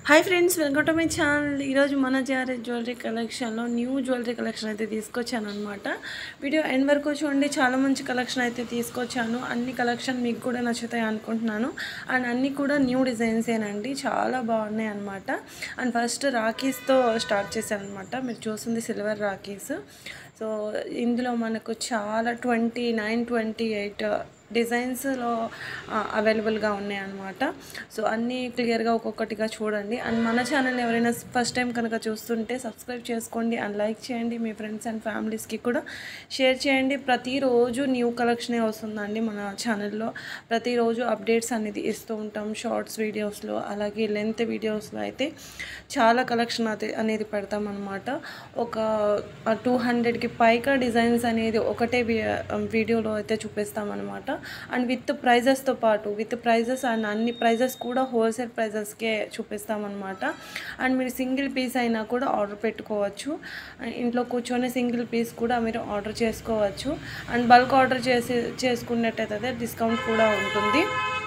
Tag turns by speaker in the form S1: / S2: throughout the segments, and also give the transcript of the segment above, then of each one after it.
S1: hi friends welcome to my channel ఈరోజు మన జారే జ్యువెలరీ కలెక్షన్లో న్యూ జ్యువెలరీ కలెక్షన్ అయితే తీసుకొచ్చాను అనమాట వీడియో ఎండ్ వరకు చూడండి చాలా మంచి కలెక్షన్ అయితే తీసుకొచ్చాను అన్ని కలెక్షన్ మీకు కూడా నచ్చుతాయి అనుకుంటున్నాను అండ్ అన్నీ కూడా న్యూ డిజైన్సేనండి చాలా బాగున్నాయి అనమాట అండ్ ఫస్ట్ రాఖీస్తో స్టార్ట్ చేశాను అనమాట మీరు చూస్తుంది సిల్వర్ రాఖీస్ సో ఇందులో మనకు చాలా ట్వంటీ నైన్ ట్వంటీ ఎయిట్ డిజైన్స్లో అవైలబుల్గా ఉన్నాయి అన్నమాట సో అన్నీ క్లియర్గా ఒక్కొక్కటిగా చూడండి అండ్ మన ఛానల్ ఎవరైనా ఫస్ట్ టైం కనుక చూస్తుంటే సబ్స్క్రైబ్ చేసుకోండి అండ్ లైక్ చేయండి మీ ఫ్రెండ్స్ అండ్ ఫ్యామిలీస్కి కూడా షేర్ చేయండి ప్రతిరోజు న్యూ కలెక్షనే వస్తుందండి మన ఛానల్లో ప్రతిరోజు అప్డేట్స్ అనేది ఇస్తూ ఉంటాం షార్ట్స్ వీడియోస్లో అలాగే లెంత్ వీడియోస్లో అయితే చాలా కలెక్షన్ అయితే అనేది పెడతాం అనమాట ఒక టూ హండ్రెడ్కి పైగా డిజైన్స్ అనేది ఒకటే వి- వీడియోలో అయితే చూపిస్తాం అనమాట అండ్ విత్ ప్రైజెస్తో పాటు విత్ ప్రైజెస్ అండ్ అన్ని ప్రైజెస్ కూడా హోల్సేల్ ప్రైజెస్కే చూపిస్తామన్నమాట అండ్ మీరు సింగిల్ పీస్ అయినా కూడా ఆర్డర్ పెట్టుకోవచ్చు అండ్ ఇంట్లో కూర్చొని సింగిల్ పీస్ కూడా మీరు ఆర్డర్ చేసుకోవచ్చు అండ్ బల్క్ ఆర్డర్ చేసి చేసుకున్నట్టయితే డిస్కౌంట్ కూడా ఉంటుంది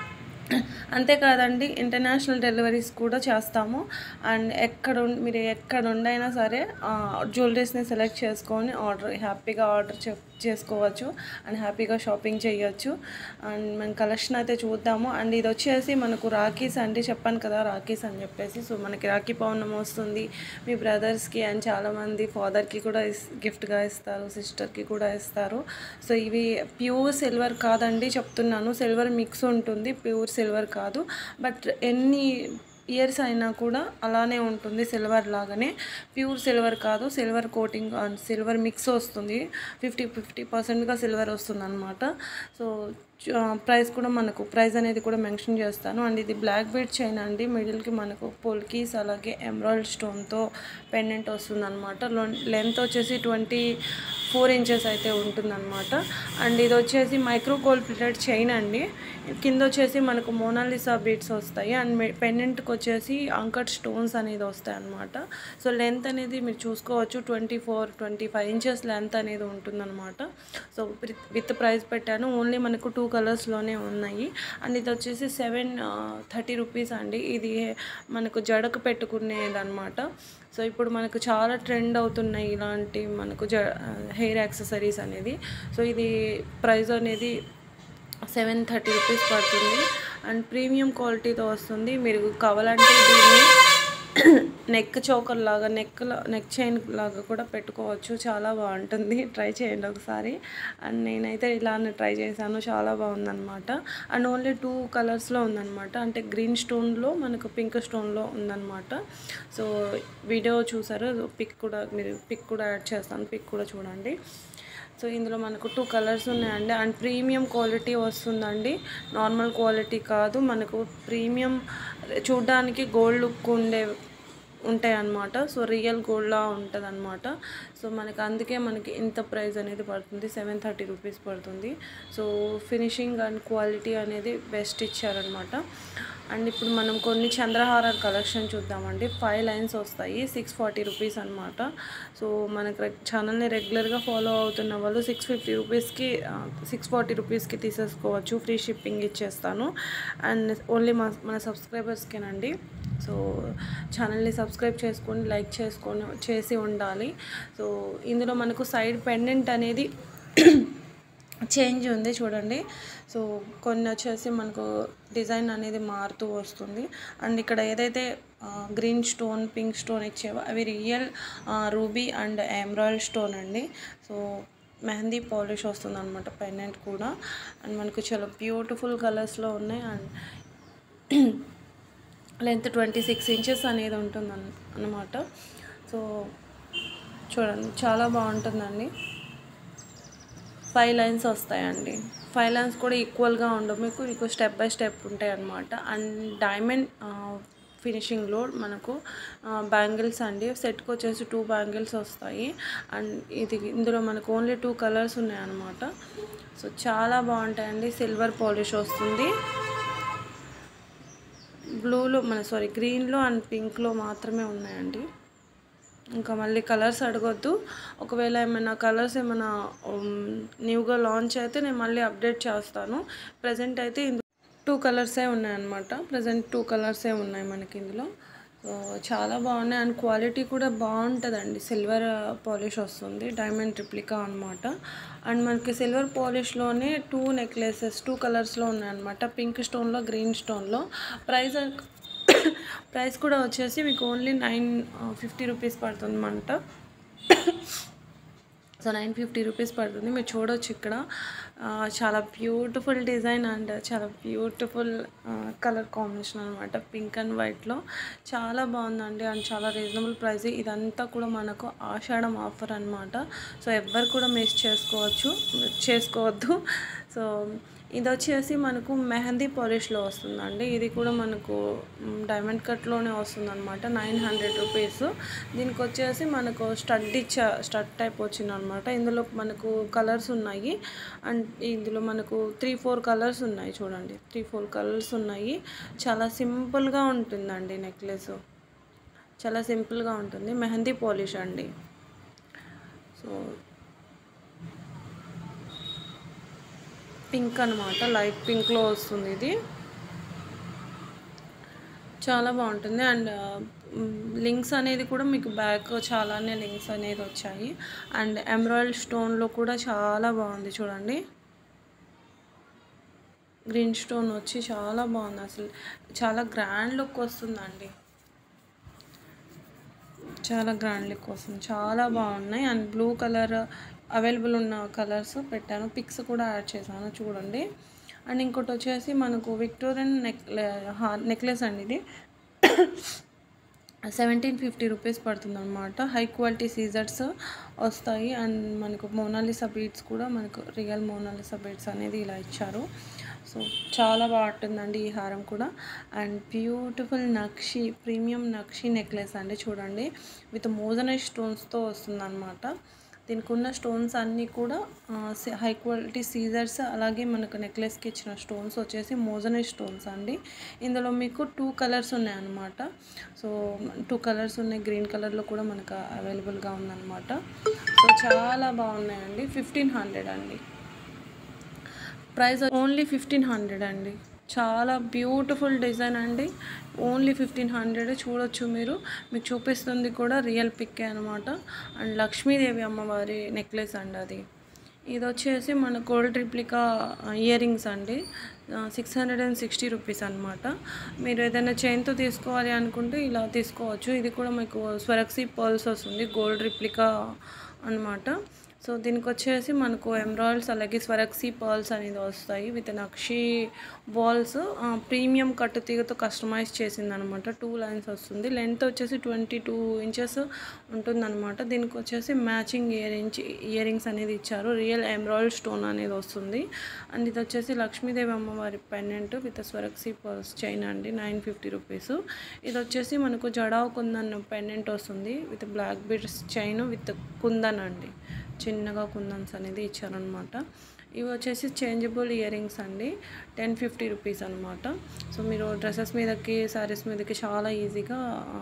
S1: అంతేకాదండి ఇంటర్నేషనల్ డెలివరీస్ కూడా చేస్తాము అండ్ ఎక్కడ ఉం- మీరు ఎక్కడ ఉండైనా సరే జ్యువెలరీస్ని సెలెక్ట్ చేసుకొని ఆర్డర్ హ్యాపీగా ఆర్డర్ చే చేసుకోవచ్చు అండ్ హ్యాపీగా షాపింగ్ చేయొచ్చు అండ్ మన కలెక్షన్ అయితే చూద్దాము అండ్ ఇది వచ్చేసి మనకు రాఖీస్ అండి చెప్పాను కదా రాఖీస్ అని చెప్పేసి సో మనకి రాఖీ పౌర్ణమి వస్తుంది మీ బ్రదర్స్కి అండ్ చాలామంది ఫాదర్కి కూడా ఇస్ గిఫ్ట్గా ఇస్తారు సిస్టర్కి కూడా ఇస్తారు సో ఇవి ప్యూర్ సిల్వర్ కాదండి చెప్తున్నాను సిల్వర్ మిక్స్ ఉంటుంది ప్యూర్ సిల్వర్ కాదు బట్ ఎన్ని ఇయర్స్ అయినా కూడా అలానే ఉంటుంది సిల్వర్ లాగానే ప్యూర్ సిల్వర్ కాదు silver coating and silver mix వస్తుంది ఫిఫ్టీ ఫిఫ్టీ పర్సెంట్గా సిల్వర్ వస్తుంది అనమాట సో ప్రైస్ కూడా మనకు ప్రైస్ అనేది కూడా మెన్షన్ చేస్తాను అండ్ ఇది బ్లాక్ బీడ్ చైన్ అండి మిడిల్కి మనకు పొల్కీస్ అలాగే ఎమరాల్డ్ స్టోన్తో పెండెంట్ వస్తుంది అనమాట లెంత్ వచ్చేసి ట్వంటీ ఫోర్ ఇంచెస్ అయితే ఉంటుందన్నమాట అండ్ ఇది వచ్చేసి మైక్రో గోల్డ్ ప్లేటెడ్ చైన్ అండి కింద వచ్చేసి మనకు మోనాలిసా బీడ్స్ వస్తాయి అండ్ పెండెంట్కి వచ్చేసి అంకట్ స్టోన్స్ అనేది వస్తాయి అనమాట సో లెంత్ అనేది మీరు చూసుకోవచ్చు twenty four twenty five inches length అనేది ఉంటుందన్నమాట సో విత్ ప్రైస్ పెట్టాను ఓన్లీ మనకు టూ కలర్స్లోనే ఉన్నాయి అండ్ ఇది వచ్చేసి సెవెన్ థర్టీ రూపీస్ అండి ఇది మనకు జడకు పెట్టుకునేది అనమాట సో ఇప్పుడు మనకు చాలా ట్రెండ్ అవుతున్నాయి ఇలాంటి మనకు జ హెయిర్ యాక్సెసరీస్ అనేది సో ఇది ప్రైస్ అనేది సెవెన్ థర్టీ రూపీస్ పడుతుంది అండ్ ప్రీమియం క్వాలిటీతో వస్తుంది మీరు కావాలంటే దీన్ని నెక్ చౌకర్ లాగా నెక్ నెక్ చైన్ లాగా కూడా పెట్టుకోవచ్చు చాలా బాగుంటుంది ట్రై చేయండి ఒకసారి అండ్ నేనైతే ఇలానే ట్రై చేశాను చాలా బాగుందన్నమాట అండ్ ఓన్లీ టూ కలర్స్లో ఉందన్నమాట అంటే గ్రీన్ స్టోన్లో మనకు పింక్ స్టోన్లో ఉందన్నమాట సో వీడియో చూసారు పిక్ కూడా మీరు పిక్ కూడా యాడ్ చేస్తాను పిక్ కూడా చూడండి సో ఇందులో మనకు టూ కలర్స్ ఉన్నాయండి అండ్ ప్రీమియం క్వాలిటీ వస్తుందండి నార్మల్ క్వాలిటీ కాదు మనకు ప్రీమియం చూడ్డానికి గోల్డ్ లుక్ ఉండే ఉంటాయి అన్నమాట సో రియల్ గోల్డ్లా ఉంటుంది అనమాట సో మనకి అందుకే మనకి ఇంత ప్రైస్ అనేది పడుతుంది సెవెన్ థర్టీ రూపీస్ పడుతుంది సో ఫినిషింగ్ అండ్ క్వాలిటీ అనేది బెస్ట్ ఇచ్చారనమాట అండ్ ఇప్పుడు మనం కొన్ని చంద్రహారాల కలెక్షన్ చూద్దామండి ఫైవ్ లైన్స్ వస్తాయి సిక్స్ ఫార్టీ రూపీస్ అనమాట సో మనకు రెగ్ ఛానల్ని రెగ్యులర్గా ఫాలో అవుతున్న వాళ్ళు సిక్స్ ఫిఫ్టీ రూపీస్కి సిక్స్ ఫార్టీ రూపీస్కి తీసేసుకోవచ్చు ఫ్రీ షిప్పింగ్ ఇచ్చేస్తాను అండ్ ఓన్లీ మా మన సబ్స్క్రైబర్స్కేనండి సో ఛానల్ని సబ్స్క్రైబ్ చేసుకొని లైక్ చేసుకొని చేసి ఉండాలి సో ఇందులో మనకు సైడ్ పెండెంట్ అనేది చేంజ్ ఉంది చూడండి సో కొన్ని వచ్చేసి మనకు డిజైన్ అనేది మారుతూ వస్తుంది అండ్ ఇక్కడ ఏదైతే గ్రీన్ స్టోన్ పింక్ స్టోన్ ఇచ్చేవో అవి real ruby and emerald stone అండి సో మెహందీ పాలిష్ వస్తుంది అనమాట పెండెంట్ కూడా అండ్ మనకు చాలా బ్యూటిఫుల్ కలర్స్లో ఉన్నాయి and length twenty six inches అనేది ఉంటుంది అన్నమాట సో చూడండి చాలా బాగుంటుందండి ఫైవ్ లైన్స్ వస్తాయండి ఫైవ్ లైన్స్ కూడా ఈక్వల్గా ఉండవు మీకు మీకు స్టెప్ బై స్టెప్ ఉంటాయి అన్నమాట అండ్ డైమండ్ ఫినిషింగ్లో మనకు బ్యాంగిల్స్ అండి సెట్కి వచ్చేసి టూ బ్యాంగిల్స్ వస్తాయి అండ్ ఇది ఇందులో మనకు ఓన్లీ టూ కలర్స్ ఉన్నాయన్నమాట సో చాలా బాగుంటాయండి సిల్వర్ పాలిష్ వస్తుంది బ్లూలో మన సారీ గ్రీన్లో అండ్ పింక్లో మాత్రమే ఉన్నాయండి ఇంకా మళ్ళీ కలర్స్ అడగొద్దు ఒకవేళ ఏమైనా కలర్స్ ఏమైనా న్యూగా లాంచ్ అయితే నేను మళ్ళీ అప్డేట్ చేస్తాను ప్రజెంట్ అయితే ఇందు టూ కలర్సే ఉన్నాయన్నమాట ప్రజెంట్ టూ కలర్సే ఉన్నాయి మనకి ఇందులో సో సో చాలా బాగున్నాయి అండ్ క్వాలిటీ కూడా బాగుంటుందండి సిల్వర్ పాలిష్ వస్తుంది డైమండ్ రిప్లికా అనమాట అండ్ మనకి సిల్వర్ పాలిష్లోనే టూ నెక్లెసెస్ టూ కలర్స్లో ఉన్నాయన్నమాట పింక్ స్టోన్లో గ్రీన్ స్టోన్లో ప్రైస్ ప్రైస్ కూడా వచ్చేసి మీకు ఓన్లీ నైన్ ఫిఫ్టీ రూపీస్ పడుతుంది అనమాట సో నైన్ ఫిఫ్టీ రూపీస్ పడుతుంది మీరు చూడొచ్చు ఇక్కడ ఆ, చాలా బ్యూటిఫుల్ డిజైన్ అండ్ చాలా బ్యూటిఫుల్ కలర్ కాంబినేషన్ అనమాట పింక్ అండ్ వైట్లో చాలా బాగుందండి అండ్ చాలా రీజనబుల్ ప్రైస్ ఇదంతా కూడా మనకు ఆషాఢం ఆఫర్ అనమాట సో ఎవ్వరు కూడా మిస్ చేసుకోవచ్చు చేసుకోవద్దు సో ఇది వచ్చేసి మనకు మెహందీ పాలిష్లో వస్తుందండి ఇది కూడా మనకు మ్, డైమండ్ కట్లోనే వస్తుంది అనమాట నైన్ హండ్రెడ్ రూపీస్ దీనికి వచ్చేసి మనకు స్టడ్ ఇచ్చా స్టడ్ టైప్ వచ్చింది అనమాట ఇందులో మనకు కలర్స్ ఉన్నాయి అండ్ ఇందులో మనకు త్రీ ఫోర్ కలర్స్ ఉన్నాయి చూడండి త్రీ ఫోర్ కలర్స్ ఉన్నాయి చాలా సింపుల్గా ఉంటుందండి నెక్లెస్ చాలా సింపుల్గా ఉంటుంది మెహందీ పాలిష్ అండి సో పింక్ అనమాట లైట్ పింక్లో వస్తుంది ఇది చాలా బాగుంటుంది అండ్ లింక్స్ అనేది కూడా మీకు బ్యాక్ చాలానే లింక్స్ అనేది వచ్చాయి అండ్ ఎమరాల్డ్ స్టోన్లో కూడా చాలా బాగుంది చూడండి గ్రీన్ స్టోన్ వచ్చి చాలా బాగుంది అసలు చాలా గ్రాండ్ లుక్ వస్తుందండి చాలా గ్రాండ్ లుక్ వస్తుంది చాలా బాగున్నాయి అండ్ బ్లూ కలర్ అవైలబుల్ ఉన్న కలర్స్ పెట్టాను పిక్స్ కూడా యాడ్ చేశాను చూడండి అండ్ ఇంకోటి వచ్చేసి మనకు విక్టోరియన్ నెక్ నెక్లెస్ అండి ఇది సెవెంటీన్ ఫిఫ్టీ రూపీస్ పడుతుంది అనమాట హై క్వాలిటీ సీజర్స్ వస్తాయి అండ్ మనకు మోనాలిసా బీడ్స్ కూడా మనకు రియల్ మోనాలిసా బీడ్స్ అనేది ఇలా ఇచ్చారు సో చాలా బాగుంటుందండి ఈ హారం కూడా and beautiful nakshi premium nakshi necklace అండి చూడండి విత్ మోజనైజ్ స్టోన్స్తో వస్తుందన్నమాట దీనికి ఉన్న స్టోన్స్ అన్నీ కూడా హై క్వాలిటీ సీజర్స్ అలాగే మనకు నెక్లెస్కి ఇచ్చిన స్టోన్స్ వచ్చేసి మోజనైజ్ స్టోన్స్ అండి ఇందులో మీకు టూ కలర్స్ ఉన్నాయన్నమాట సో టూ కలర్స్ ఉన్నాయి గ్రీన్ కలర్లో కూడా మనకు అవైలబుల్గా ఉందన్నమాట సో చాలా బాగున్నాయండి ఫిఫ్టీన్ హండ్రెడ్ అండి ప్రైస్ ఓన్లీ ఫిఫ్టీన్ హండ్రెడ్ అండి చాలా బ్యూటిఫుల్ డిజైన్ అండి ఓన్లీ ఫిఫ్టీన్ హండ్రెడ్ చూడొచ్చు మీరు మీకు చూపిస్తుంది కూడా రియల్ పిక్కే అనమాట అండ్ లక్ష్మీదేవి అమ్మవారి నెక్లెస్ అండి అది ఇది వచ్చేసి మన గోల్డ్ రిప్లికా ఇయర్ రింగ్స్ అండి six hundred and sixty rupees అనమాట మీరు ఏదైనా చైన్తో తీసుకోవాలి అనుకుంటే ఇలా తీసుకోవచ్చు ఇది కూడా మీకు స్వరక్సీ పర్ల్స్ వస్తుంది గోల్డ్ రిప్లికా అనమాట సో దీనికి వచ్చేసి మనకు ఎమరాల్డ్స్ అలాగే స్వరక్సీ పర్ల్స్ అనేది వస్తాయి విత్ నక్షి బాల్స్ ప్రీమియం కట్టు తీగతో కస్టమైజ్ చేసింది అనమాట టూ లైన్స్ వస్తుంది లెంత్ వచ్చేసి ట్వంటీ టూ ఇంచెస్ ఉంటుందన్నమాట దీనికి వచ్చేసి matching ear inch ear rings అనేది ఇచ్చారు రియల్ ఎమరాల్డ్ స్టోన్ అనేది వస్తుంది అండ్ ఇది వచ్చేసి లక్ష్మీదేవి అమ్మవారి pendant with Swarovski pearls chain అండి నైన్ ఫిఫ్టీ రూపీస్ ఇది వచ్చేసి మనకు జడావు కుందన్ పెండెంట్ వస్తుంది with black beads chain with kundan అండి చిన్నగా కుందన్స్ అనేది ఇచ్చారనమాట ఇవి వచ్చేసి చేంజబుల్ ఇయర్ రింగ్స్ అండి టెన్ ఫిఫ్టీ రూపీస్ అనమాట సో మీరు డ్రెస్సెస్ మీదకి శారీస్ మీదకి చాలా ఈజీగా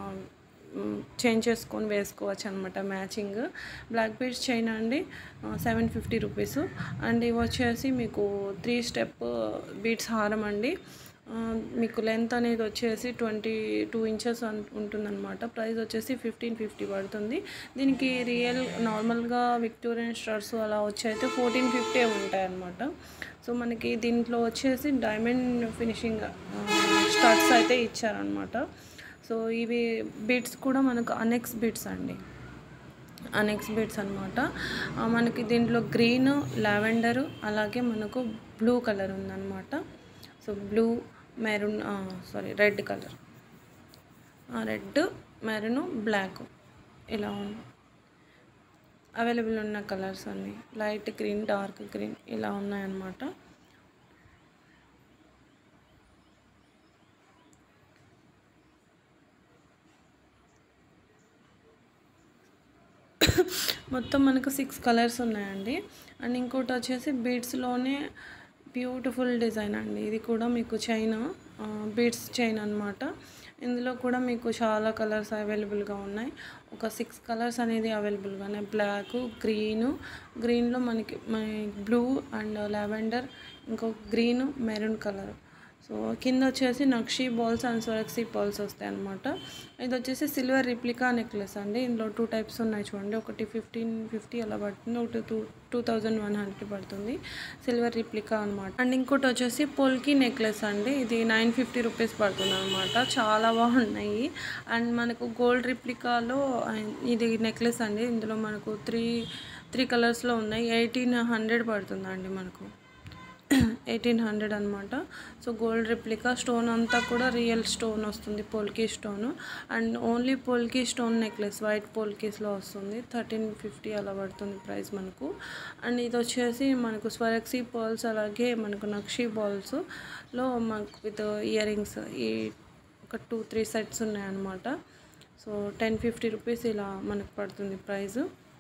S1: చేంజ్ చేసుకొని వేసుకోవచ్చు అనమాట మ్యాచింగ్ బ్లాక్ బీడ్స్ చైన్ అండి సెవెన్ ఫిఫ్టీ రూపీస్ అండ్ ఇవి వచ్చేసి మీకు త్రీ స్టెప్ బీడ్స్ హారం అండి ఆ, మీకు లెంత్ అనేది వచ్చేసి ట్వంటీ టూ ఇంచెస్ ఉంటుందన్నమాట ప్రైస్ వచ్చేసి ఫిఫ్టీన్ ఫిఫ్టీ పడుతుంది దీనికి రియల్ నార్మల్గా విక్టోరియన్ స్టర్స్ అలా వచ్చి అయితే ఫోర్టీన్ ఫిఫ్టీ ఉంటాయి అన్నమాట సో మనకి దీంట్లో వచ్చేసి డైమండ్ ఫినిషింగ్ స్టర్స్ అయితే ఇచ్చారనమాట సో ఇవి బీడ్స్ కూడా మనకు అనెక్స్ బీడ్స్ అండి అనెక్స్ బీడ్స్ అనమాట మనకి దీంట్లో గ్రీన్ లావెండర్ అలాగే మనకు బ్లూ కలర్ ఉందన్నమాట so blue maroon sorry red colour red maroon black ఇలా ఉంది అవైలబుల్ ఉన్న కలర్స్ అన్నీ లైట్ గ్రీన్ డార్క్ గ్రీన్ ఇలా ఉన్నాయన్నమాట మొత్తం మనకు సిక్స్ కలర్స్ ఉన్నాయండి అండ్ ఇంకోటి వచ్చేసి బీడ్స్లోనే బ్యూటిఫుల్ డిజైన్ అండి ఇది కూడా మీకు చైన్ బీడ్స్ చైన్ అనమాట ఇందులో కూడా మీకు చాలా కలర్స్ అవైలబుల్గా ఉన్నాయి ఒక సిక్స్ కలర్స్ అనేది అవైలబుల్గా ఉన్నాయి బ్లాక్ గ్రీను గ్రీన్లో మనకి బ్లూ అండ్ లావెండర్ ఇంకో గ్రీన్ మెరూన్ కలర్ సో కింద వచ్చేసి nakshi balls and Swarovski balls వస్తాయి అనమాట ఇది వచ్చేసి సిల్వర్ రిప్లికా నెక్లెస్ అండి ఇందులో టూ టైప్స్ ఉన్నాయి చూడండి ఒకటి ఫిఫ్టీన్ ఫిఫ్టీ అలా పడుతుంది ఒకటి two two thousand one hundred పడుతుంది సిల్వర్ రిప్లికా అనమాట అండ్ ఇంకోటి వచ్చేసి పోల్కి నెక్లెస్ అండి ఇది నైన్ ఫిఫ్టీ రూపీస్ పడుతుంది అనమాట చాలా బాగున్నాయి అండ్ మనకు గోల్డ్ రిప్లికాలో ఇది నెక్లెస్ అండి ఇందులో మనకు త్రీ త్రీ కలర్స్లో ఉన్నాయి ఎయిటీన్ హండ్రెడ్ పడుతుందండి మనకు ఎయిటీన్ హండ్రెడ్ అనమాట సో గోల్డ్ రిప్లికా స్టోన్ అంతా కూడా రియల్ స్టోన్ వస్తుంది polki stone and only polki stone necklace white పోల్కీస్లో వస్తుంది థర్టీన్ ఫిఫ్టీ అలా పడుతుంది ప్రైస్ మనకు అండ్ ఇది వచ్చేసి మనకు స్వరక్సీ పర్ల్స్ అలాగే మనకు నక్షి బాల్స్లో మనకు విత్ ఇయర్ రింగ్స్ ఈ ఒక టూ త్రీ సెట్స్ ఉన్నాయన్నమాట సో టెన్ ఫిఫ్టీ రూపీస్ ఇలా మనకు పడుతుంది ప్రైస్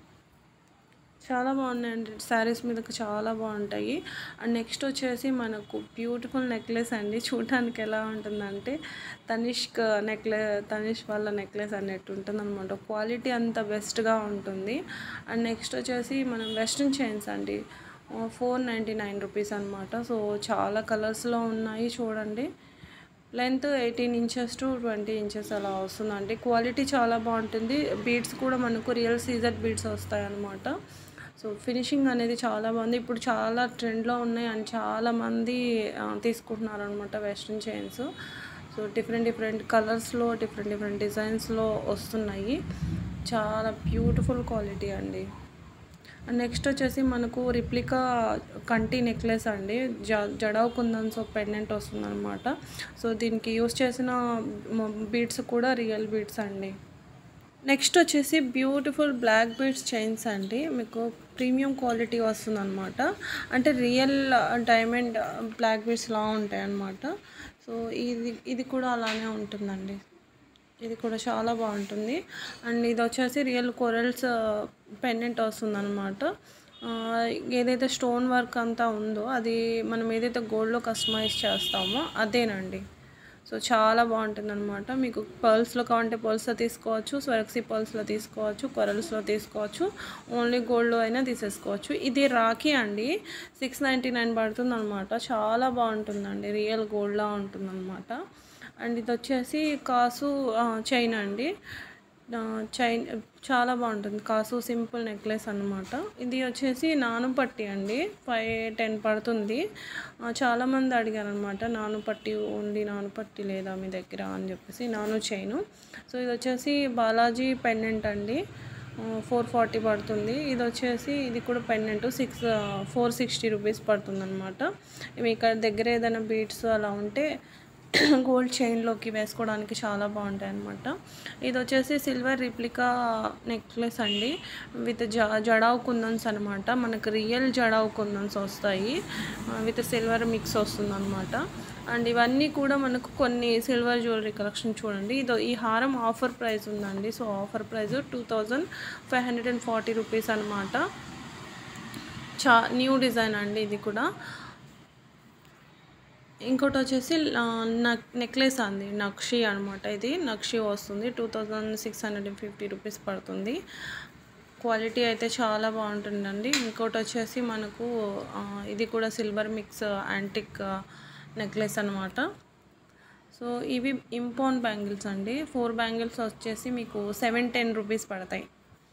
S1: చాలా బాగున్నాయండి శారీస్ మీదకి చాలా బాగుంటాయి అండ్ నెక్స్ట్ వచ్చేసి మనకు బ్యూటిఫుల్ నెక్లెస్ అండి చూడటానికి ఎలా ఉంటుందంటే తనిష్క్ నెక్లె తనిష్ వాళ్ళ నెక్లెస్ అన్నట్టు ఉంటుంది అనమాట క్వాలిటీ అంత బెస్ట్గా ఉంటుంది అండ్ నెక్స్ట్ వచ్చేసి మనం వెస్ట్రన్ చైన్స్ అండి ఫోర్ నైంటీ నైన్ రూపీస్ అనమాట సో చాలా కలర్స్లో ఉన్నాయి చూడండి length eighteen inches to twenty inches అలా వస్తుందండి క్వాలిటీ చాలా బాగుంటుంది బీడ్స్ కూడా మనకు రియల్ సీజర్ బీడ్స్ వస్తాయి అన్నమాట సో ఫినిషింగ్ అనేది చాలా బాగుంది ఇప్పుడు చాలా ట్రెండ్లో ఉన్నాయి అండ్ చాలామంది తీసుకుంటున్నారు అనమాట western chains so different different కలర్స్లో డిఫరెంట్ డిఫరెంట్ డిజైన్స్లో వస్తున్నాయి చాలా బ్యూటిఫుల్ క్వాలిటీ అండి అండ్ నెక్స్ట్ వచ్చేసి మనకు రిప్లికా కంటి నెక్లెస్ అండి జ జడావ్ కుందన్స్ పెండెంట్ వస్తుంది అనమాట సో దీనికి యూస్ చేసిన బీడ్స్ కూడా రియల్ బీడ్స్ అండి నెక్స్ట్ వచ్చేసి బ్యూటిఫుల్ బ్లాక్ బీడ్స్ చైన్స్ అండి మీకు ప్రీమియం క్వాలిటీ వస్తుంది అనమాట అంటే రియల్ డైమండ్ బ్లాక్ బీడ్స్ లా ఉంటాయి అన్నమాట సో ఇది ఇది కూడా అలానే ఉంటుందండి ఇది కూడా చాలా బాగుంటుంది అండ్ ఇది వచ్చేసి రియల్ కొరల్స్ పెండెంట్ వస్తుంది అనమాట ఏదైతే స్టోన్ వర్క్ అంతా ఉందో అది మనం ఏదైతే గోల్డ్లో కస్టమైజ్ చేస్తామో అదేనండి సో చాలా బాగుంటుంది అనమాట మీకు పర్ల్స్లో కావాలంటే పర్ల్స్లో తీసుకోవచ్చు స్వరక్సీ పర్ల్స్లో తీసుకోవచ్చు కొరల్స్లో తీసుకోవచ్చు ఓన్లీ గోల్డ్లో అయినా తీసేసుకోవచ్చు ఇది రాఖీ అండి సిక్స్ నైంటీ నైన్ పడుతుంది అనమాట చాలా బాగుంటుందండి రియల్ గోల్డ్లా ఉంటుంది అనమాట అండ్ ఇది వచ్చేసి కాసు చైన్ అండి చైన్ చాలా బాగుంటుంది కాసు సింపుల్ నెక్లెస్ అనమాట ఇది వచ్చేసి నాను పట్టి అండి ఫైవ్ టెన్ పడుతుంది చాలామంది అడిగారు అనమాట నాను పట్టి ఓన్లీ నాను పట్టి లేదా మీ దగ్గర అని చెప్పేసి నాను చైను సో ఇది వచ్చేసి బాలాజీ పెండెంట్ అండి ఫోర్ ఫార్టీ పడుతుంది ఇది వచ్చేసి ఇది కూడా pendant six four sixty rupees పడుతుంది అనమాట మీ ఇక్కడ దగ్గర ఏదైనా బీట్స్ అలా ఉంటే గోల్డ్ చైన్లోకి వేసుకోవడానికి చాలా బాగుంటాయి అనమాట ఇది వచ్చేసి సిల్వర్ రిప్లికా నెక్లెస్ అండి విత్ జ జడావ్ కుందన్స్ అనమాట మనకు రియల్ జడావ్ కుందన్స్ వస్తాయి విత్ సిల్వర్ మిక్స్ వస్తుంది అనమాట అండ్ ఇవన్నీ కూడా మనకు కొన్ని సిల్వర్ జ్యువెలరీ కలెక్షన్ చూడండి ఇది ఈ హారం ఆఫర్ ప్రైస్ ఉందండి so offer price two thousand five hundred and forty rupees అనమాట చా న్యూ డిజైన్ అండి ఇది కూడా ఇంకోటి వచ్చేసి నెక్లెస్ అండి నక్షి అనమాట ఇది నక్షి వస్తుంది two thousand six hundred and fifty rupees పడుతుంది క్వాలిటీ అయితే చాలా బాగుంటుందండి ఇంకోటి వచ్చేసి మనకు ఇది కూడా సిల్వర్ మిక్స్ యాంటిక్ నెక్లెస్ అనమాట సో ఇవి ఇంపోన్ బ్యాంగిల్స్ అండి ఫోర్ బ్యాంగిల్స్ వచ్చేసి మీకు సెవెన్ టెన్ రూపీస్ పడతాయి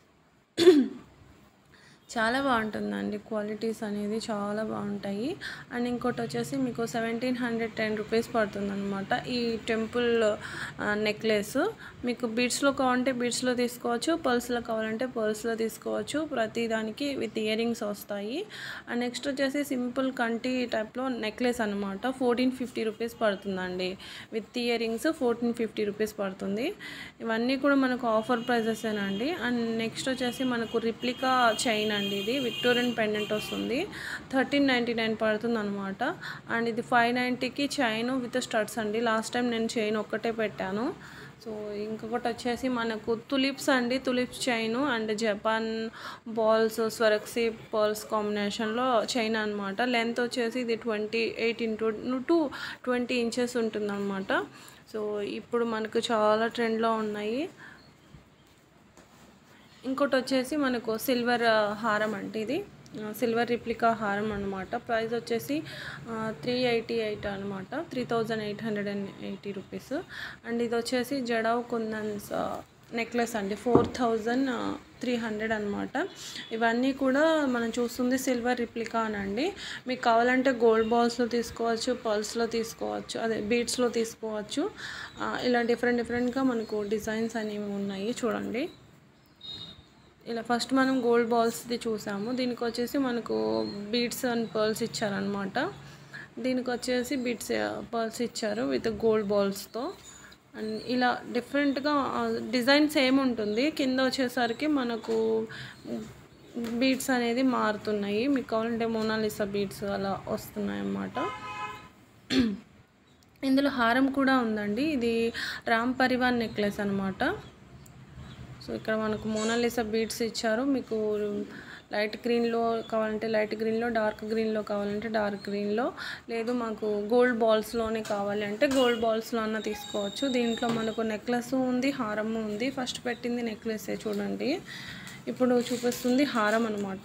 S1: చాలా బాగుంటుందండి క్వాలిటీస్ అనేది చాలా బాగుంటాయి అండ్ ఇంకోటి వచ్చేసి మీకు సెవెంటీన్ హండ్రెడ్ టెన్ రూపీస్ పడుతుంది అనమాట ఈ టెంపుల్ నెక్లెస్ మీకు బీడ్స్లో కావాలంటే బీడ్స్లో తీసుకోవచ్చు పర్ల్స్లో కావాలంటే పర్ల్స్లో తీసుకోవచ్చు ప్రతి దానికి విత్ ఇయర్ రింగ్స్ వస్తాయి అండ్ నెక్స్ట్ వచ్చేసి సింపుల్ కంటి టైప్లో నెక్లెస్ అనమాట ఫోర్టీన్ ఫిఫ్టీ రూపీస్ పడుతుందండి with earrings fourteen fifty rupees పడుతుంది ఇవన్నీ కూడా మనకు ఆఫర్ ప్రైజెసేనండి అండ్ నెక్స్ట్ వచ్చేసి మనకు రిప్లికా చైన్ అండి ఇది విక్టోరియన్ పెండెంట్ వస్తుంది థర్టీన్ నైంటీ నైన్ పడుతుంది అనమాట అండ్ ఇది ఫైవ్ నైంటీకి చైన్ విత్ స్టడ్స్ అండి లాస్ట్ టైం నేను చైన్ ఒక్కటే పెట్టాను సో ఇంకొకటి వచ్చేసి మనకు తులిప్స్ అండి tulips chain and Japan balls Swarovski pearls కాంబినేషన్లో చైన్ అనమాట లెంత్ వచ్చేసి ఇది twenty eight into to twenty inches ఉంటుందన్నమాట సో ఇప్పుడు మనకు చాలా ట్రెండ్లో ఉన్నాయి ఇంకోటి వచ్చేసి మనకు సిల్వర్ హారం అంటే ఇది సిల్వర్ రిప్లికా హారం అనమాట ప్రైస్ వచ్చేసి త్రీ ఎయిటీ ఎయిట్ అనమాట three thousand eight hundred and eighty rupees and ఇది వచ్చేసి జడావ్ కుందన్స్ నెక్లెస్ అండి ఫోర్ థౌజండ్ త్రీ హండ్రెడ్ అనమాట ఇవన్నీ కూడా మనం చూస్తుంది సిల్వర్ రిప్లికా అనండి మీకు కావాలంటే గోల్డ్ బాల్స్లో తీసుకోవచ్చు పర్ల్స్లో తీసుకోవచ్చు అదే బీడ్స్లో తీసుకోవచ్చు ఆ, ఇలా డిఫరెంట్ డిఫరెంట్గా మనకు డిజైన్స్ అనేవి ఉన్నాయి చూడండి ఇలా ఫస్ట్ మనం గోల్డ్ బాల్స్ది చూసాము దీనికి వచ్చేసి మనకు బీడ్స్ అండ్ పర్ల్స్ ఇచ్చారనమాట దీనికి వచ్చేసి బీడ్స్ పర్ల్స్ ఇచ్చారు విత్ గోల్డ్ బాల్స్తో అండ్ ఇలా డిఫరెంట్గా డిజైన్ సేమ్ ఉంటుంది కింద వచ్చేసరికి మనకు బీడ్స్ అనేది మారుతున్నాయి మీకు కావాలంటే మోనాలిసా బీడ్స్ అలా వస్తున్నాయి అన్నమాట ఇందులో హారం కూడా ఉందండి ఇది రామ్ పరివార్ నెక్లెస్ అనమాట సో ఇక్కడ మనకు మోనాలిసా బీడ్స్ ఇచ్చారు మీకు లైట్ గ్రీన్లో కావాలంటే లైట్ గ్రీన్లో డార్క్ గ్రీన్లో కావాలంటే డార్క్ గ్రీన్లో లేదు మాకు గోల్డ్ బాల్స్లోనే కావాలి అంటే గోల్డ్ బాల్స్లో అన్న తీసుకోవచ్చు దీంట్లో మనకు నెక్లెస్ ఉంది హారము ఉంది ఫస్ట్ పెట్టింది నెక్లెసే చూడండి ఇప్పుడు చూపిస్తుంది హారం అనమాట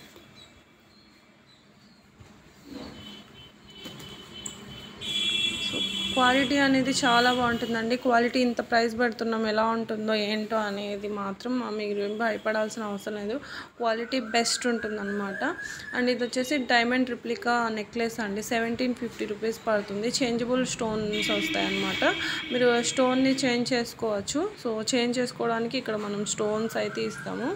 S1: సో క్వాలిటీ అనేది చాలా బాగుంటుందండి క్వాలిటీ ఇంత ప్రైస్ పెడుతున్నాం ఎలా ఉంటుందో ఏంటో అనేది మాత్రం మా మీరు ఏం భయపడాల్సిన అవసరం లేదు క్వాలిటీ బెస్ట్ ఉంటుందన్నమాట అండ్ ఇది వచ్చేసి డైమండ్ రిప్లికా నెక్లెస్ అండి సెవెంటీన్ ఫిఫ్టీ రూపీస్ పడుతుంది చేంజబుల్ స్టోన్స్ వస్తాయి అన్నమాట మీరు స్టోన్ని చేంజ్ చేసుకోవచ్చు సో చేంజ్ చేసుకోవడానికి ఇక్కడ మనం స్టోన్స్ అయితే ఇస్తాము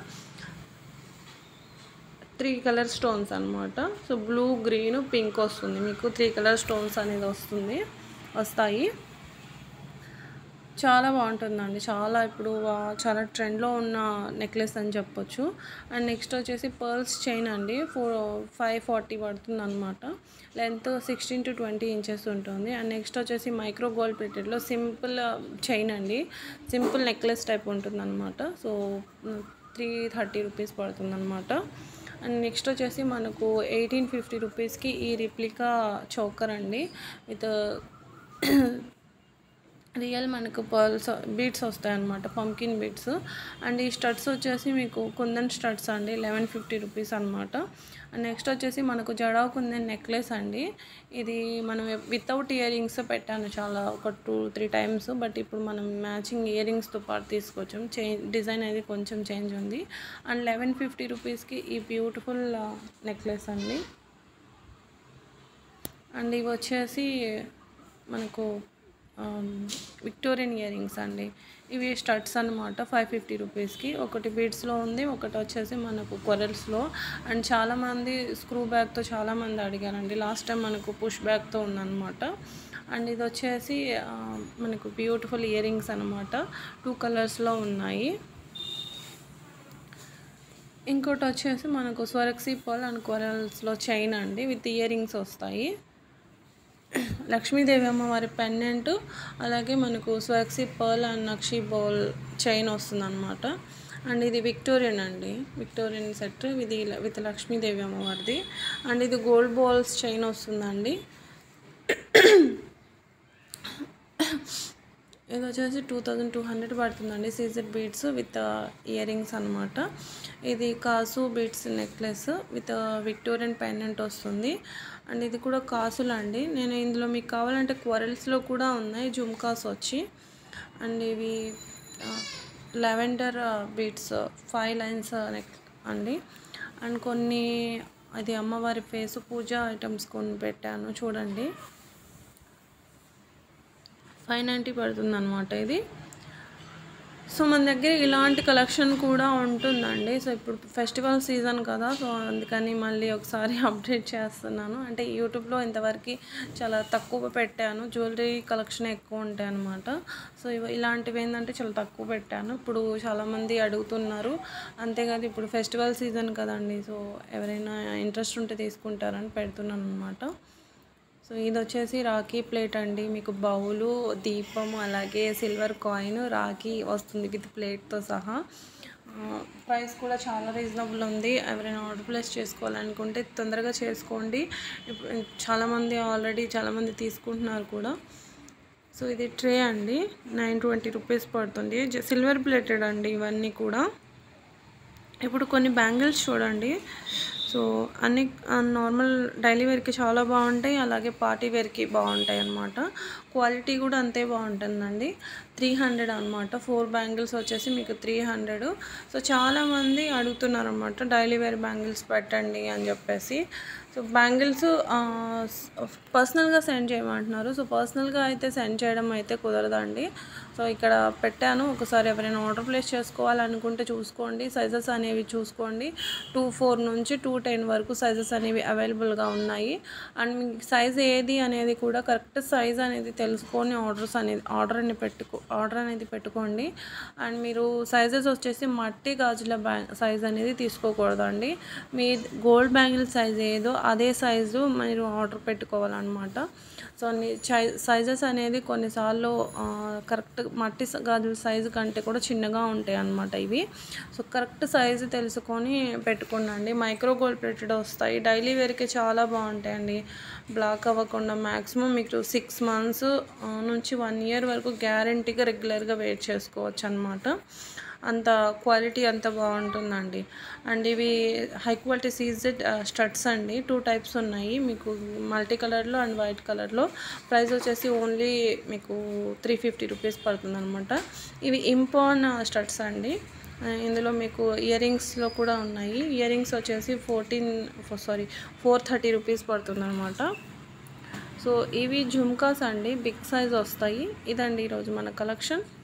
S1: త్రీ కలర్ స్టోన్స్ అనమాట సో బ్లూ గ్రీన్ పింక్ వస్తుంది మీకు త్రీ కలర్ స్టోన్స్ అనేది వస్తుంది వస్తాయి చాలా బాగుంటుందండి చాలా ఇప్పుడు ఆ, చాలా ట్రెండ్లో ఉన్న నెక్లెస్ అని చెప్పొచ్చు అండ్ నెక్స్ట్ వచ్చేసి పర్ల్స్ చైన్ అండి ఫోర్ ఫైవ్ ఫార్టీ పడుతుంది అనమాట length sixteen to twenty inches ఉంటుంది అండ్ నెక్స్ట్ వచ్చేసి మైక్రో గోల్డ్ ప్లేటెడ్లో సింపుల్ చైన్ అండి సింపుల్ నెక్లెస్ టైప్ ఉంటుంది అనమాట సో త్రీ థర్టీ రూపీస్ పడుతుంది అనమాట అండ్ నెక్స్ట్ వచ్చేసి మనకు ఎయిటీన్ ఫిఫ్టీ రూపీస్కి ఈ రిప్లికా చౌకర్ అండి విత్ రియల్ మనకు పర్ల్స్ బీడ్స్ వస్తాయి అన్నమాట పంకిన్ బీడ్స్ అండ్ ఈ స్టడ్స్ వచ్చేసి మీకు కుందన్ స్టడ్స్ అండి లెవెన్ ఫిఫ్టీ రూపీస్ అనమాట అండ్ నెక్స్ట్ వచ్చేసి మనకు జడావ్ కుందన్ నెక్లెస్ అండి ఇది మనం వితౌట్ ఇయర్ రింగ్స్ పెట్టాను చాలా ఒక టూ త్రీ టైమ్స్ బట్ ఇప్పుడు మనం మ్యాచింగ్ ఇయర్ రింగ్స్తో పాటు తీసుకొచ్చాం చేంజ్ డిజైన్ అనేది కొంచెం చేంజ్ ఉంది అండ్ లెవెన్ ఫిఫ్టీ రూపీస్కి ఈ బ్యూటిఫుల్ నెక్లెస్ అండి అండ్ ఇవి వచ్చేసి మనకు విక్టోరియన్ ఇయర్ రింగ్స్ అండి ఇవి స్టడ్స్ అనమాట ఫైవ్ ఫిఫ్టీ రూపీస్కి ఒకటి బీడ్స్లో ఉంది ఒకటి వచ్చేసి మనకు కొరల్స్లో అండ్ చాలామంది స్క్రూ బ్యాగ్తో చాలామంది అడిగారండి లాస్ట్ టైం మనకు పుష్ బ్యాగ్తో ఉందన్నమాట అండ్ ఇది వచ్చేసి ఆ, మనకు బ్యూటిఫుల్ ఇయర్ రింగ్స్ అనమాట టూ కలర్స్లో ఉన్నాయి ఇంకోటి వచ్చేసి మనకు స్వరక్సీ పర్ల్ అండ్ కొరల్స్లో చైన్ అండి విత్ ఇయర్ రింగ్స్ వస్తాయి లక్ష్మీదేవి అమ్మవారి పెండెంట్ అలాగే మనకు స్వరక్సీ పర్ల్ అండ్ నక్షి బౌల్ చైన్ వస్తుందన్నమాట అండ్ ఇది విక్టోరియన్ అండి విక్టోరియన్ సెట్ ఇది విత్ లక్ష్మీదేవి అమ్మవారిది అండ్ ఇది గోల్డ్ బాల్స్ చైన్ వస్తుందండి ఇది వచ్చేసి టూ థౌజండ్ టూ హండ్రెడ్ పడుతుందండి Caesar beads with earrings అనమాట ఇది కాసు beads necklace with Victorian pendant వస్తుంది అండ్ ఇది కూడా కాసులు అండి నేను ఇందులో మీకు కావాలంటే క్వరల్స్లో కూడా ఉన్నాయి జుమ్కాస్ వచ్చి అండ్ ఇవి lavender beads five lines neck అండి అండ్ కొన్ని అది అమ్మవారి ఫేస్ పూజ ఐటమ్స్ కొన్ని పెట్టాను చూడండి ఫైవ్ నైంటీ పడుతుంది అనమాట ఇది సో మన దగ్గర ఇలాంటి కలెక్షన్ కూడా ఉంటుందండి సో ఇప్పుడు ఫెస్టివల్ సీజన్ కదా సో అందుకని మళ్ళీ ఒకసారి అప్డేట్ చేస్తున్నాను అంటే యూట్యూబ్లో ఇంతవరకు చాలా తక్కువ పెట్టాను జ్యువెలరీ కలెక్షన్ ఎక్కువ ఉంటాయి అనమాట సో ఇవి ఇలాంటివి ఏంటంటే చాలా తక్కువ పెట్టాను ఇప్పుడు చాలామంది అడుగుతున్నారు అంతేకాదు ఇప్పుడు ఫెస్టివల్ సీజన్ కదండి సో ఎవరైనా ఇంట్రెస్ట్ ఉంటే తీసుకుంటారని పెడుతున్నాను అనమాట సో ఇది వచ్చేసి రాఖీ ప్లేట్ అండి మీకు బౌలు దీపం అలాగే సిల్వర్ కాయిన్ రాఖీ వస్తుంది విత్ ప్లేట్తో సహా ప్రైస్ కూడా చాలా రీజనబుల్ ఉంది ఎవరైనా ఆర్డర్ ప్లేస్ చేసుకోవాలనుకుంటే తొందరగా చేసుకోండి ఇప్పుడు చాలామంది ఆల్రెడీ చాలామంది తీసుకుంటున్నారు కూడా సో ఇది ట్రే అండి నైన్ ట్వంటీ రూపీస్ పడుతుంది సిల్వర్ ప్లేటెడ్ అండి ఇవన్నీ కూడా ఇప్పుడు కొన్ని బ్యాంగిల్స్ చూడండి సో అన్ని నార్మల్ డైలీ వేర్కి చాలా బాగుంటాయి అలాగే పార్టీ వేర్కి బాగుంటాయి అన్నమాట క్వాలిటీ కూడా అంతే బాగుంటుందండి త్రీ హండ్రెడ్ అనమాట ఫోర్ బ్యాంగిల్స్ వచ్చేసి మీకు త్రీ హండ్రెడ్ సో చాలామంది అడుగుతున్నారు అనమాట డైలీ వేర్ బ్యాంగిల్స్ పెట్టండి అని చెప్పేసి సో బ్యాంగిల్స్ పర్సనల్గా సెండ్ చేయమంటున్నారు సో పర్సనల్గా అయితే సెండ్ చేయడం అయితే కుదరదండి సో ఇక్కడ పెట్టాను ఒకసారి ఎవరైనా ఆర్డర్ ప్లేస్ చేసుకోవాలనుకుంటే చూసుకోండి సైజెస్ అనేవి చూసుకోండి టూ ఫోర్ నుంచి టూ టెన్ వరకు సైజెస్ అనేవి అవైలబుల్గా ఉన్నాయి అండ్ మీకు సైజ్ ఏది అనేది కూడా కరెక్ట్ సైజ్ అనేది తెలుసుకొని ఆర్డర్స్ అనేది ఆర్డర్ అని పెట్టుకో ఆర్డర్ అనేది పెట్టుకోండి అండ్ మీరు సైజెస్ వచ్చేసి మట్టి గాజుల బ్యా సైజ్ అనేది తీసుకోకూడదండి మీ గోల్డ్ బ్యాంగిల్ సైజ్ ఏదో అదే సైజు మీరు ఆర్డర్ పెట్టుకోవాలన్నమాట సో సైజెస్ అనేది కొన్నిసార్లు కరెక్ట్ మట్టి స- గాజుల సైజు కంటే కూడా చిన్నగా ఉంటాయి అన్నమాట ఇవి సో కరెక్ట్ సైజు తెలుసుకొని పెట్టుకోండి మైక్రో గోల్డ్ ప్లేటెడ్ వస్తాయి డైలీ వేర్కి చాలా బాగుంటాయండి బ్లాక్ అవ్వకుండా మ్యాక్సిమం మీకు సిక్స్ మంత్స్ నుంచి వన్ ఇయర్ వరకు గ్యారంటీగా రెగ్యులర్గా వెయిట్ చేసుకోవచ్చు అనమాట అంత క్వాలిటీ అంత బాగుంటుందండి అండ్ ఇవి హై క్వాలిటీ సీజెడ్ స్టడ్స్ అండి టూ టైప్స్ ఉన్నాయి మీకు మల్టీ కలర్లో అండ్ వైట్ కలర్లో ప్రైస్ వచ్చేసి ఓన్లీ మీకు త్రీ ఫిఫ్టీ రూపీస్ పడుతుంది అనమాట ఇవి ఇంపాన్ స్టడ్స్ అండి ఆ, ఇందులో మీకు ఇయర్ రింగ్స్లో కూడా ఉన్నాయి ఇయర్ రింగ్స్ వచ్చేసి fourteen sorry four thirty rupees పడుతుంది అనమాట సో ఇవి జుమ్కాస్ అండి బిగ్ సైజ్ వస్తాయి ఇదండి ఈరోజు మన కలెక్షన్